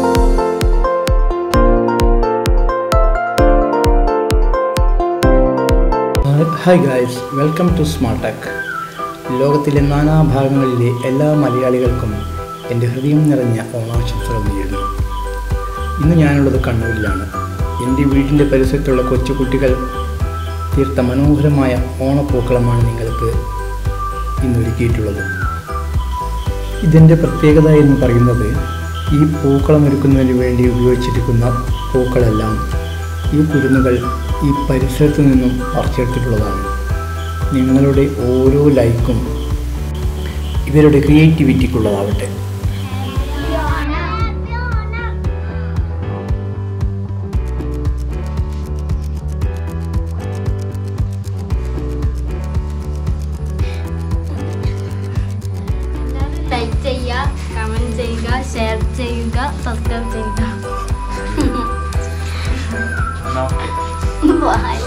hi guys welcome to smart tech ലോകത്തിലെ നാനാഭാഗങ്ങളിലെ എല്ലാ മലയാളികൾക്കും എൻ്റെ ഹൃദയം നിറഞ്ഞ ഓണാശംസകൾ നേരുന്നു ഇന്ന് ഞാനുള്ളത് കണ്ണൂരിലാണ് എൻ്റെ വീടിൻ്റെ പരിസരത്തുള്ള കൊച്ചുകുട്ടികൾ തീർത്ത മനോഹരമായ ഓണപ്പൂക്കളമാണ് നിങ്ങൾക്ക് ഇന്ന് ഒരുക്കിയിട്ടുള്ളത് ഇതിൻ്റെ പ്രത്യേകത എന്ന് പറയുന്നത് ഈ പൂക്കളം ഒരുക്കുന്നതിന് വേണ്ടി ഉപയോഗിച്ചിരിക്കുന്ന പൂക്കളെല്ലാം ഈ കുരുന്നുകൾ ഈ പരിസരത്തു നിന്നും പറിച്ചെടുത്തിട്ടുള്ളതാണ് നിങ്ങളുടെ ഓരോ ലൈക്കും ഇവരുടെ ക്രിയേറ്റിവിറ്റിക്കുള്ളതാവട്ടെ ലൈക്ക് ചെയ്യുക കമന്റ് ചെയ്യുക ഷെയർ ചെയ്യുക സബ്സ്ക്രൈബ് ചെയ്യുക ബൈ